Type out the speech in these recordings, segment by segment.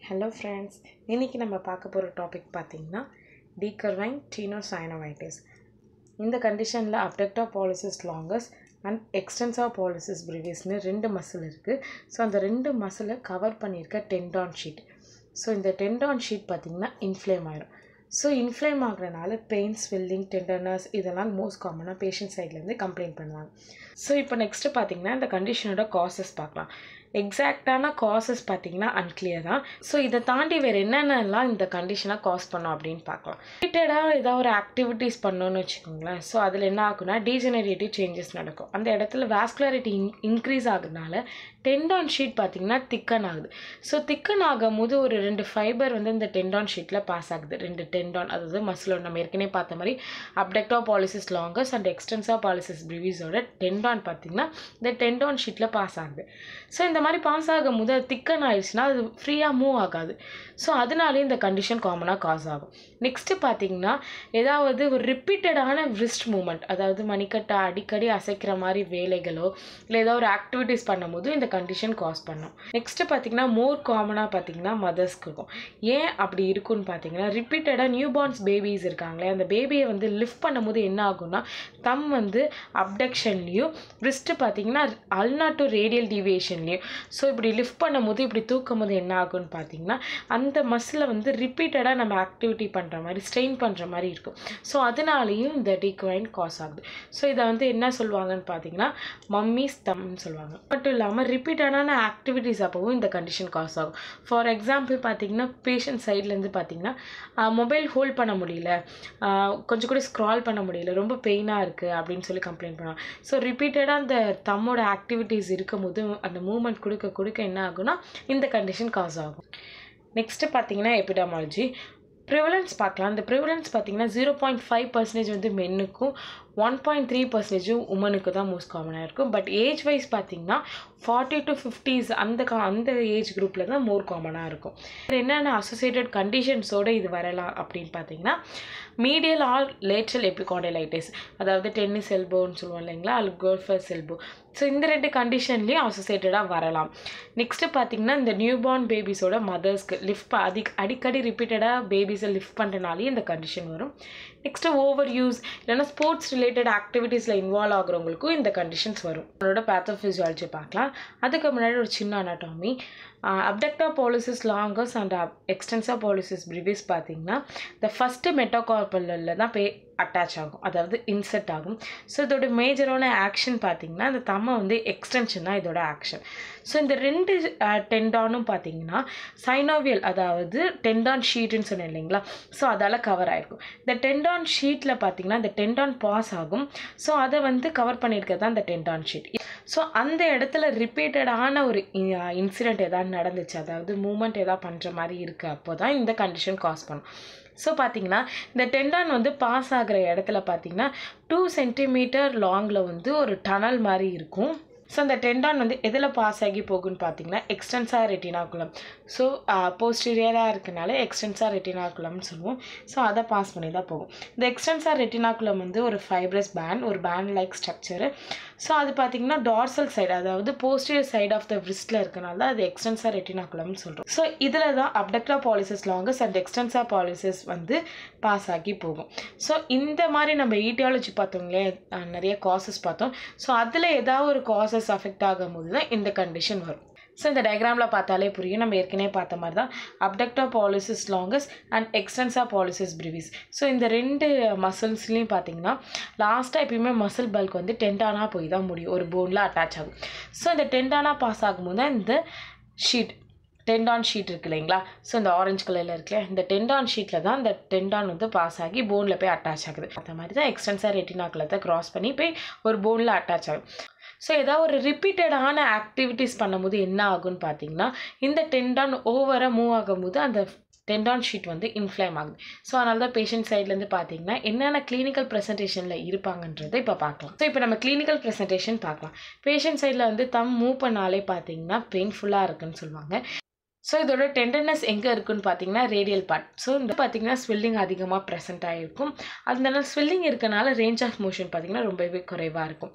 hello friends இன்றைக்கி நம்ம பார்க்க போகிற டாபிக் பார்த்திங்கன்னா டீகர்வைன் டீனோசைனோவைட்டிஸ் இந்த கண்டிஷனில் abductor pollicis longus and extensor pollicis பிரிவியஸ்னு ரெண்டு மசில் இருக்குது ஸோ அந்த ரெண்டு மசிலை கவர் பண்ணியிருக்க டென்டான் ஷீட் ஸோ இந்த டென்டான் ஷீட் பார்த்திங்கன்னா இன்ஃப்ளேம் ஆயிரும் ஸோ இன்ஃப்ளேம் ஆகுறனால பெயின் ஸ்வெல்லிங் டெண்டர்னஸ் இதெல்லாம் மோஸ்ட் காமனாக பேஷண்ட் சைட்லேருந்து கம்ப்ளைண்ட் பண்ணுவாங்க ஸோ இப்போ நெக்ஸ்ட்டு பார்த்தீங்கன்னா இந்த கண்டிஷனோட காசஸ் பார்க்கலாம் எக்ஸாக்டான காசஸ் பார்த்தீங்கன்னா அன்கிளியர் தான் ஸோ இதை தாண்டி வேறு என்னென்னலாம் இந்த கண்டிஷனாக காஸ் பண்ணோம் அப்படின்னு பார்க்கலாம் ரிப்பீட்டடாக ஏதாவது ஒரு ஆக்டிவிட்டீஸ் பண்ணோன்னு வச்சுக்கோங்களேன் ஸோ அதில் என்ன ஆகுனா டீஜெனரேட்டிவ் சேஞ்சஸ் நடக்கும் அந்த இடத்துல வாஸ்குலாரிட்டி இன் இன்க்ரீஸ் ஆகுறதுனால டெண்டான் ஷீட் பார்த்தீங்கன்னா திக்கன் ஆகுது ஸோ திக்கன் ஆகும் போது ஒரு ரெண்டு ஃபைபர் வந்து இந்த டெண்டான் ஷீட்டில் பாஸ் ஆகுது ரெண்டு டெண்டான் அதாவது மசிலோட நம்ம ஏற்கனவே பார்த்த மாதிரி abductor pollicis longus and extensor pollicis பிரிவிஸோட டெண்டான் பார்த்தீங்கன்னா இந்த டெண்டான் ஷீட்டில் பாஸ் ஆகுது ஸோ இந்த மாதிரி பாஸ் ஆகும் போது அது திக்கன் ஆயிடுச்சுன்னா அது ஃப்ரீயாக மூவ் ஆகாது ஸோ அதனாலே இந்த கண்டிஷன் காமனாக காஸ் ஆகும் நெக்ஸ்ட்டு பார்த்தீங்கன்னா ஏதாவது ஒரு ரிப்பீட்டடான ரிஸ்ட் மூமெண்ட் அதாவது மணிக்கட்டை அடிக்கடி அசைக்கிற மாதிரி வேலைகளோ இல்லை ஏதாவது ஒரு ஆக்டிவிட்டீஸ் பண்ணும்போது இந்த கண்டிஷன் காஸ் பண்ணும் நெக்ஸ்ட்டு பார்த்தீங்கன்னா மோர் காமனாக பார்த்தீங்கன்னா மதர்ஸ்க்கு இருக்கும் ஏன் அப்படி இருக்குன்னு பார்த்தீங்கன்னா ரிப்பீட்டடாக நியூ பார்ன்ஸ் பேபிஸ் இருக்காங்களே அந்த பேபியை வந்து லிஃப்ட் பண்ணும்போது என்ன ஆகும்னா தம் வந்து அப்டக்ஷன்லேயும் ரிஸ்ட்டு பார்த்தீங்கன்னா அல்னா டு ரேடியல் டிவியேஷன்லேயும் ஸோ இப்படி லிஃப்ட் பண்ணும்போது இப்படி தூக்கும் போது என்ன ஆகும்னு பார்த்தீங்கன்னா அந்த மசிலை வந்து ரிப்பீட்டடாக நம்ம ஆக்டிவிட்டி பண்ணுற மாதிரி ஸ்ட்ரெயின் பண்ணுற மாதிரி இருக்கும் ஸோ அதனாலேயும் இந்த டிக்வைன் காஸ் ஆகுது ஸோ இதை வந்து என்ன சொல்லுவாங்கன்னு பார்த்தீங்கன்னா மம்மிஸ் தம்னு சொல்லுவாங்க மட்டும் இல்லாமல் ரிப்பீட்டடான ஆக்டிவிட்டீஸ் அப்போவும் இந்த கண்டிஷன் காஸ் ஆகும் ஃபார் எக்ஸாம்பிள் பார்த்தீங்கன்னா பேஷண்ட் சைட்லேருந்து பார்த்தீங்கன்னா மொபைல் ஹோல்ட் பண்ண முடியல கொஞ்சம் கூட ஸ்க்ரால் பண்ண முடியல ரொம்ப பெயினாக இருக்குது அப்படின்னு சொல்லி கம்ப்ளைண்ட் பண்ணுவாங்க ஸோ ரிப்பீட்டடாக அந்த தம்மோட ஆக்டிவிட்டீஸ் இருக்கும் போது அந்த மூமெண்ட் கொடுக்க கொடுக்க என்ன ஆகும்னா இந்த கண்டிஷன் காஸ் ஆகும் நெக்ஸ்ட்டு பார்த்தீங்கன்னா எபிடமாலஜி ப்ரிவலன்ஸ் பார்க்கலாம் இந்த ப்ரிவலன்ஸ் பார்த்தீங்கன்னா ஜீரோ பாயிண்ட் ஃபைவ் பர்சன்டேஜ் வந்து மென்னுக்கும் ஒன் பாயிண்ட் த்ரீ பர்சன்டேஜும் உமனுக்கு தான் மோஸ்ட் காமனாக இருக்கும் பட் ஏஜ் வைஸ் பார்த்தீங்கன்னா ஃபார்ட்டி டு ஃபிஃப்டிஸ் அந்த கா அந்த ஏஜ் குரூப்பில் தான் மோர் காமனாக இருக்கும் என்னென்ன அசோசியேட்டட் கண்டிஷன்ஸோடு இது வரலாம் அப்படின்னு பார்த்தீங்கன்னா மீடியல் ஆர் லேட்ரல் எபிகாண்டலைட்டிஸ் அதாவது டென்னிஸ் எல்போன்னு சொல்லுவோம் இல்லைங்களா அது கோல்ஃபர்ஸ் எல்போ ஸோ இந்த ரெண்டு கண்டிஷன்லேயும் அசோசியேட்டடாக வரலாம் நெக்ஸ்ட்டு பார்த்தீங்கன்னா இந்த நியூ பார்ன் பேபிஸோட மதர்ஸ்க்கு லிஃப்ட் அதி அடிக்கடி ரிப்பீட்டடாக பேபிஸை லிஃப்ட் பண்ணுறனாலே இந்த கண்டிஷன் வரும் நெக்ஸ்ட்டு ஓவர் யூஸ் இல்லைன்னா ஸ்போர்ட்ஸ் ரிலேட்டட் ஆக்டிவிட்டீஸில் இன்வால்வ் ஆகுறவங்களுக்கும் இந்த கண்டிஷன்ஸ் வரும் அதோட பேத்தோஃபிசியாலஜி பார்க்கலாம் அதுக்கு முன்னாடி ஒரு சின்ன anatomy abductor pollicis longus and extensor pollicis brevis பார்த்தீங்கன்னா இந்த ஃபஸ்ட்டு மெட்டோகார்பலில் தான் பே அட்டாச் ஆகும் அதாவது இன்செர்ட் ஆகும் ஸோ இதோட மேஜரான ஆக்ஷன் பார்த்தீங்கன்னா இந்த தம்மை வந்து எக்ஸ்டென்ஷன் தான் இதோட ஆக்ஷன் ஸோ இந்த ரெண்டு டெண்டானும் பார்த்தீங்கன்னா சைனோவியல் அதாவது டெண்டான் ஷீட்டுன்னு சொன்னேன் இல்லைங்களா ஸோ அதால் கவர் ஆகிருக்கும் இந்த டெண்டான் ஷீட்டில் பார்த்தீங்கன்னா இந்த டெண்டான் பாஸ் ஆகும் ஸோ அதை வந்து கவர் பண்ணியிருக்கிறது தான் இந்த டெண்டான் ஷீட் ஸோ அந்த இடத்துல ரிப்பீட்டடான ஒரு இன்சிடெண்ட் எதாவது நடந்துச்சு அதாவது மூமெண்ட் எதாவது பண்ணுற மாதிரி இருக்குது அப்போ தான் இந்த கண்டிஷன் காஸ் பண்ணும் ஸோ பார்த்தீங்கன்னா இந்த டெண்டான் வந்து பாஸ் ஆகிற இடத்துல பார்த்தீங்கன்னா டூ சென்டிமீட்டர் லாங்கில் வந்து ஒரு டனல் மாதிரி இருக்கும் ஸோ அந்த டெண்டான் வந்து எதில் பாஸ் ஆகி போகுன்னு பார்த்தீங்கன்னா எக்ஸ்டென்சா ரெட்டினாகுலம் ஸோ போஸ்டீரியராக இருக்கனால எக்ஸ்டென்சா ரெட்டினாகுலம்னு சொல்லுவோம் ஸோ அதை பாஸ் பண்ணி தான் போகும் இந்த எக்ஸ்டென்சா ரெட்டினாகுலம் வந்து ஒரு ஃபைப்ரஸ் பேண்ட் ஒரு பேண்ட் லைக் ஸ்ட்ரக்சரு ஸோ அது பார்த்தீங்கன்னா டார்சல் சைடு அதாவது போஸ்டீரியர் சைடு ஆஃப் த விரிஸ்டில் இருக்கனால தான் அது எக்ஸ்டென்சா ரெட்டினாகுலம்னு சொல்கிறோம் ஸோ இதில் தான் abductor pollicis longus and extensor pollicis வந்து பாஸ் ஆகி போகும் ஸோ இந்த மாதிரி நம்ம ஈட்டியாலஜி பார்த்தோங்களே நிறைய காசஸ் பார்த்தோம் ஸோ அதில் ஏதாவது ஒரு காசஸ் அஃபெக்ட் ஆகும் போது தான் இந்த கண்டிஷன் வரும் ஸோ இந்த டயக்ராமில் பார்த்தாலே புரியும் நம்ம ஏற்கனவே பார்த்த மாதிரி தான் abductor pollicis longus and extensor pollicis brevis so இந்த ரெண்டு மசில்ஸ்லேயும் பார்த்தீங்கன்னா லாஸ்ட்டாக எப்பயுமே மசில் பல்க் வந்து டென்டானாக போய் தான் முடியும் ஒரு போனில் அட்டாச் ஆகும் ஸோ இந்த டென்டானாக பாஸ் ஆகும்போது தான் இந்த ஷீட் டெண்டான் ஷீட் இருக்கு இல்லைங்களா ஸோ இந்த ஆரஞ்சு கலரில் இருக்குல்ல இந்த டெண்டான் ஷீட்டில் தான் இந்த டெண்டான் வந்து பாஸ் ஆகி போனில் போய் அட்டாச் ஆகுது அந்த மாதிரி தான் எக்ஸ்டென்சா ரெட்டினாக்களை க்ராஸ் பண்ணி போய் ஒரு போனில் அட்டாச் ஆகும் ஸோ ஏதாவது ஒரு ரிப்பீட்டடான ஆக்டிவிட்டீஸ் பண்ணும்போது என்ன ஆகும்னு பார்த்தீங்கன்னா இந்த டெண்டான் ஓவராக மூவ் ஆகும்போது அந்த டெண்டான் ஷீட் வந்து இன்ஃப்ளேம் ஆகுது ஸோ அதனால தான் பேஷண்ட் சைட்லேருந்து பார்த்தீங்கன்னா என்னென்ன கிளினிக்கல் ப்ரெசன்டேஷனில் இருப்பாங்கன்றதை இப்போ பார்க்கலாம் ஸோ இப்போ நம்ம கிளினிக்கல் ப்ரெசன்டேஷன் பார்க்கலாம் பேஷண்ட் சைடில் வந்து தம் மூவ் பண்ணாலே பார்த்தீங்கன்னா பெயின்ஃபுல்லாக இருக்குன்னு சொல்லுவாங்க ஸோ இதோட டெண்டர்னஸ் எங்கே இருக்குன்னு பார்த்தீங்கன்னா ரேடியல் பார்ட் ஸோ இந்த பார்த்தீங்கன்னா ஸ்வெல்லிங் அதிகமாக ப்ரெசென்ட் ஆகிருக்கும் அதனால ஸ்வெல்லிங் இருக்கனால ரேஞ்ச் ஆஃப் மோஷன் பார்த்தீங்கன்னா ரொம்பவே குறைவாக இருக்கும்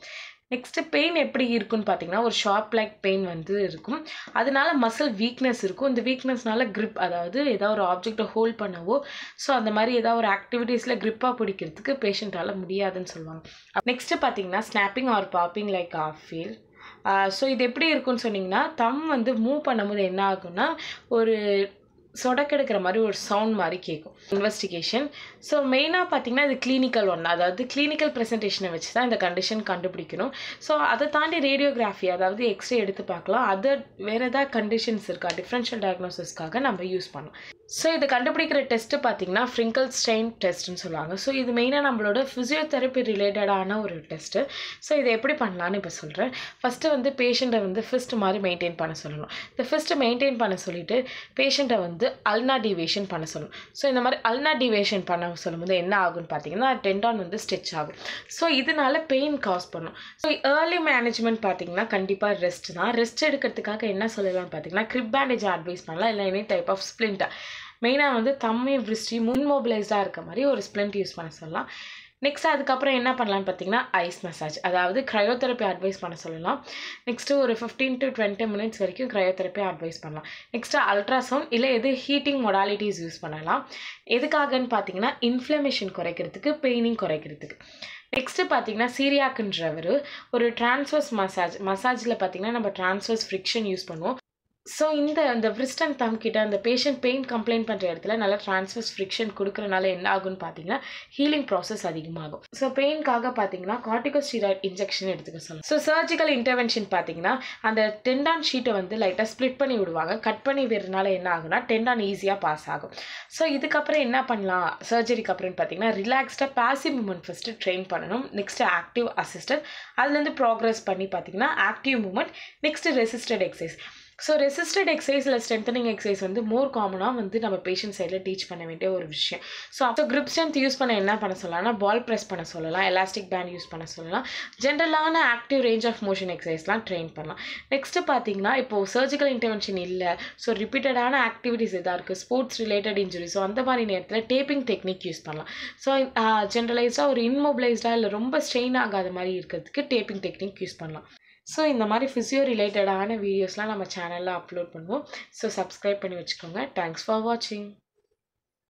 நெக்ஸ்ட்டு பெயின் எப்படி இருக்குன்னு பார்த்தீங்கன்னா ஒரு ஷார்ப் லைக் பெயின் வந்து இருக்கும் அதனால மசில் வீக்னஸ் இருக்கும் இந்த வீக்னஸ்னால grip அதாவது ஏதாவது ஒரு ஆப்ஜெக்டை ஹோல்ட் பண்ணவோ ஸோ அந்த மாதிரி ஏதாவது ஒரு ஆக்டிவிட்டீஸில் grip-ஆ பிடிக்கிறதுக்கு பேஷண்ட்டால் முடியாதுன்னு சொல்லுவாங்க நெக்ஸ்ட்டு பார்த்தீங்கன்னா snapping or popping like of feel so இது எப்படி இருக்குன்னு சொன்னீங்கன்னா தம் வந்து மூவ் பண்ணும்போது என்ன ஆகும்னா ஒரு சொடக்கெடுக்கிற மாதிரி ஒரு சவுண்ட் மாதிரி கேட்கும் இன்வெஸ்டிகேஷன் ஸோ மெயினாக பார்த்தீங்கன்னா இது கிளினிக்கல் ஒன்று அதாவது கிளினிக்கல் ப்ரெசன்டேஷனை வச்சு தான் இந்த கண்டிஷன் கண்டுபிடிக்கணும் ஸோ அதை தாண்டி ரேடியோகிராஃபி அதாவது எக்ஸ்ரே எடுத்து பார்க்கலாம் அதர் வேறு ஏதாவது கண்டிஷன்ஸ் இருக்கா டிஃப்ரென்ஷியல் டயக்னோசிஸ்க்காக நம்ம யூஸ் பண்ணலாம் ஸோ இதை கண்டுபிடிக்கிற டெஸ்ட்டு பார்த்தீங்கன்னா ஃப்ரிங்கல் ஸ்ட்ரெயின் டெஸ்ட்னு சொல்லுவாங்க ஸோ இது மெயினாக நம்மளோட ஃபிசியோதெரப்பி ரிலேட்டடான ஒரு டெஸ்ட்டு ஸோ இதை எப்படி பண்ணலான்னு இப்போ சொல்கிறேன் ஃபஸ்ட்டு வந்து பேஷண்ட்டை வந்து ஃபிஸ்ட் மாதிரி மெயின்டைன் பண்ண சொல்லணும் இந்த ஃபிஸ்ட்டை மெயின்டைன் பண்ண சொல்லிட்டு பேஷண்ட்டை வந்து அல்னா டிவேஷன் பண்ண சொல்லணும் ஸோ இந்த மாதிரி அல்னா டிவேஷன் பண்ண சொல்லும்போது என்ன ஆகும்னு பார்த்தீங்கன்னா டெண்டான் வந்து ஸ்ட்ரெச் ஆகும் ஸோ இதனால பெயின் காஸ் பண்ணும் ஸோ ஏர்லி மேனேஜ்மெண்ட் பார்த்தீங்கன்னா கண்டிப்பாக ரெஸ்ட் தான் ரெஸ்ட் எடுக்கிறதுக்காக என்ன சொல்லலாம்னு பார்த்தீங்கன்னா கிரிப் பேண்டேஜ் அட்வைஸ் பண்ணலாம் இல்லை எனி டைப் ஆஃப் ஸ்ப்ளிண்ட்டை மெயினாக வந்து தம்மி விருஷ்டி முன்மொபிலைஸ்டாக இருக்க மாதிரி ஒரு ஸ்ப்ளிண்ட் யூஸ் பண்ண சொல்லலாம் நெக்ஸ்ட் அதுக்கப்புறம் என்ன பண்ணலான்னு பார்த்தீங்கன்னா ஐஸ் மசாஜ் அதாவது க்ரையோதெரப்பி அட்வைஸ் பண்ண சொல்லலாம் நெக்ஸ்ட்டு ஒரு ஃபிஃப்டீன் டு டுவெண்ட்டி மினிட்ஸ் வரைக்கும் க்ரையோதெரப்பி அட்வைஸ் பண்ணலாம் நெக்ஸ்ட்டு அல்ட்ராசவுண்ட் இல்லை எது ஹீட்டிங் மொடாலிட்டிஸ் யூஸ் பண்ணலாம் எதுக்காகன்னு பார்த்தீங்கன்னா இன்ஃப்ளமேஷன் குறைக்கிறதுக்கு பெயினிங் குறைக்கிறதுக்கு நெக்ஸ்ட்டு பார்த்தீங்கன்னா சீரியாக்குன்றவர் ஒரு ட்ரான்ஸ்வர்ஸ் மசாஜ் மசாஜில் பார்த்தீங்கன்னா நம்ம ட்ரான்ஸ்வர்ஸ் ஃப்ரிக்ஷன் யூஸ் பண்ணுவோம் ஸோ இந்த அந்த wrist and thumb கிட்ட அந்த பேஷண்ட் பெயின் கம்ப்ளைண்ட் பண்ணுற இடத்துல நல்லா ட்ரான்ஸ்வர்ஸ் ஃப்ரிக்ஷன் கொடுக்குறனால என்ன ஆகும்னு பார்த்தீங்கன்னா ஹீலிங் ப்ராசஸ் அதிகமாகும் ஸோ பெயின்காக பார்த்தீங்கன்னா கார்டிகோஸ்டீராய்ட் இன்ஜெக்ஷன் எடுத்துக்க சொல்லலாம் ஸோ சர்ஜிக்கல் இன்டர்வென்ஷன் பார்த்தீங்கன்னா அந்த டெண்டான் ஷீட்டை வந்து லைட்டாக ஸ்ப்ளிட் பண்ணி விடுவாங்க கட் பண்ணி விடுறதுனால என்ன ஆகும்னா டெண்டான் ஈஸியாக பாஸ் ஆகும் ஸோ இதுக்கப்புறம் என்ன பண்ணலாம் சர்ஜரிக்கு அப்புறம்னு பார்த்தீங்கன்னா ரிலாக்ஸ்டாக பாசிவ் மூமெண்ட் ஃபஸ்ட்டு ட்ரெயின் பண்ணணும் நெக்ஸ்ட்டு ஆக்டிவ் அசிஸ்டன்ட் அதுலேருந்து ப்ராக்ரஸ் பண்ணி பார்த்தீங்கன்னா active movement next resisted exercise so resisted எக்ஸசைஸில் ஸ்ட்ரென்தனிங் எக்ஸசைஸ் வந்து மோர் காமனாக வந்து நம்ம பேஷண்ட் சைடில் டீச் பண்ண வேண்டிய ஒரு விஷயம் ஸோ அப்போ grip ஸ்ட்ரென்த் யூஸ் பண்ண என்ன பண்ண சொல்லலாம்னா பால் ப்ரெஸ் பண்ண சொல்லலாம் எலாஸ்டிக் பேண்ட் யூஸ் பண்ண சொல்லலாம் ஜென்ரலான ஆக்டிவ் ரேஞ்ச் ஆஃப் மோஷன் எக்ஸசைஸ்லாம் ட்ரெயின் பண்ணலாம் நெக்ஸ்ட்டு பார்த்தீங்கன்னா இப்போது சர்ஜிக்கல் இன்டர்வென்ஷன் இல்லை ஸோ ரிப்பீட்டடான ஆக்டிவிட்டிஸ் இதாக இருக்குது ஸ்போர்ட்ஸ் ரிலேட்டட் இன்ஜுரி ஸோ அந்த மாதிரி நேரத்தில் டேப்பிங் டெக்னிக் யூஸ் பண்ணலாம் ஸோ ஜென்ரலைஸ்டாக ஒரு இன்மொபிலைஸ்டாக இல்லை ரொம்ப ஸ்ட்ரெயின் ஆகாத மாதிரி இருக்கிறதுக்கு டேப்பிங் டெக்னிக் யூஸ் பண்ணலாம் ஸோ இந்த மாதிரி ஃபிசியோ ரிலேட்டடான வீடியோஸ்லாம் நம்ம சேனலில் அப்லோட் பண்ணுவோம் ஸோ சப்ஸ்கிரைப் பண்ணி வச்சுக்கோங்க தேங்க்ஸ் ஃபார் வாட்சிங்